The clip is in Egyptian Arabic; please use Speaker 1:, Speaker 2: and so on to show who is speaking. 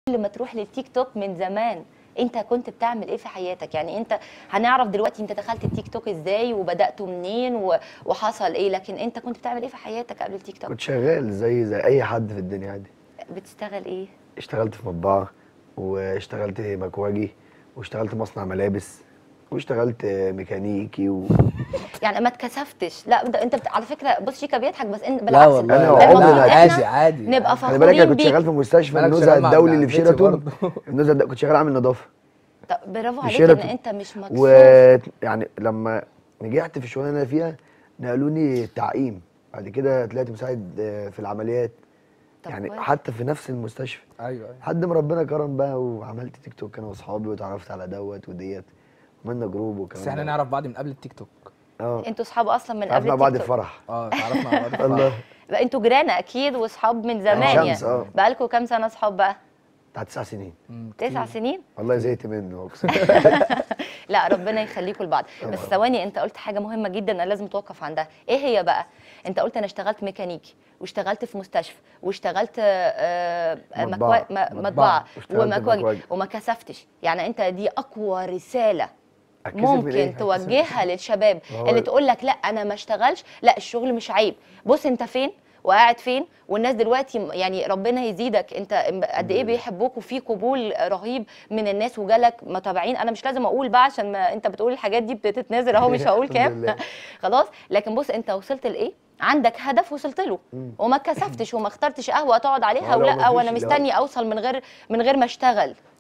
Speaker 1: قبل ما تروح للتيك توك من زمان انت كنت بتعمل ايه في حياتك يعني انت هنعرف دلوقتي انت دخلت التيك توك ازاي وبدأته منين و- وحصل ايه لكن انت كنت بتعمل ايه في حياتك قبل التيك توك
Speaker 2: كنت شغال زي زي اي حد في الدنيا عادي
Speaker 1: بتشتغل ايه
Speaker 2: اشتغلت في مطبعه واشتغلت مكواجي واشتغلت مصنع ملابس واشتغلت ميكانيكي و...
Speaker 1: يعني ما اتكسفتش لا ده انت بت... على فكره بص شيكا بيضحك بس انت
Speaker 3: لا
Speaker 1: بالعكس
Speaker 3: والله
Speaker 2: أنا
Speaker 1: ده
Speaker 2: عمري
Speaker 1: المفروض
Speaker 2: ما-
Speaker 1: احنا
Speaker 3: عادي عادي
Speaker 1: نبقى
Speaker 2: خلي بالك انا
Speaker 1: فخورين
Speaker 2: كنت شغال
Speaker 1: بيك
Speaker 2: في مستشفى
Speaker 3: مالك
Speaker 2: النزهه
Speaker 3: شغال مع
Speaker 2: الدولي اللي
Speaker 3: ابن
Speaker 2: في
Speaker 3: عمتي
Speaker 2: شيراتون
Speaker 3: برضه.
Speaker 2: النزهه الد- كنت شغال عامل نظافه
Speaker 1: طب برافو
Speaker 2: في
Speaker 1: عليك ان
Speaker 2: شيراتون.
Speaker 1: انت مش مكسوف
Speaker 2: ويعني لما نجحت في الشغلانه اللي انا فيها نقلوني تعقيم بعد كده طلعت مساعد آه، في العمليات
Speaker 1: طب
Speaker 2: يعني
Speaker 1: كويس.
Speaker 2: حتى في نفس المستشفى
Speaker 3: ايوه ايوه
Speaker 2: لحد ما ربنا كرم بقى وعملت تيك توك انا واصحابي واتعرفت على دوت وديت عملنا جروب وكمان
Speaker 3: بس احنا نعرف بعض من قبل التيك توك
Speaker 2: اه
Speaker 1: انتوا اصحاب اصلا من قبل
Speaker 2: عرفنا بعض
Speaker 1: التيك توك
Speaker 2: الفرح
Speaker 3: اه اتعرفنا على بعض
Speaker 2: الله
Speaker 1: بقى انتوا جيران اكيد واصحاب من زمان
Speaker 2: شمس،
Speaker 1: يعني
Speaker 2: اه.
Speaker 1: بقالكم كام سنه اصحاب بقى
Speaker 2: بتاع تسع سنين
Speaker 3: مم،
Speaker 1: تسع
Speaker 3: كتير.
Speaker 1: سنين
Speaker 2: والله زهقت منه اقسم بالله.
Speaker 1: لا ربنا يخليكم لبعض بس ثواني انت قلت حاجه مهمه جدا انا لازم اتوقف عندها ايه هي بقى انت قلت انا اشتغلت ميكانيكي واشتغلت في مستشفى واشتغلت آه، آه،
Speaker 2: مطبعة.
Speaker 1: مكوا- م-
Speaker 3: مطبعة.
Speaker 1: مطبعه
Speaker 2: واشتغلت
Speaker 1: ومكواجي
Speaker 2: مكواجي.
Speaker 1: وما كسفتش يعني انت دي اقوى رساله
Speaker 2: أتكسف من
Speaker 1: ممكن
Speaker 2: إيه؟
Speaker 1: توجهها للشباب
Speaker 2: ما هو-
Speaker 1: اللي تقول لك لا انا ما اشتغلش لا الشغل مش عيب بص انت فين وقاعد فين والناس دلوقتي م- يعني ربنا يزيدك انت م- قد ايه
Speaker 2: لله.
Speaker 1: بيحبوك وفي قبول رهيب من الناس وجالك متابعين انا مش لازم اقول بقى عشان ما انت بتقول الحاجات دي بتتنازل اهو مش هقول
Speaker 2: الحمد
Speaker 1: كام
Speaker 2: لله.
Speaker 1: خلاص لكن بص انت وصلت لايه عندك هدف وصلت له وما اتكسفتش وما اخترتش قهوه تقعد عليها
Speaker 2: آه، لو
Speaker 1: ولا
Speaker 2: مفيش-
Speaker 1: وانا
Speaker 2: لو-
Speaker 1: مستني اوصل من غير من غير ما اشتغل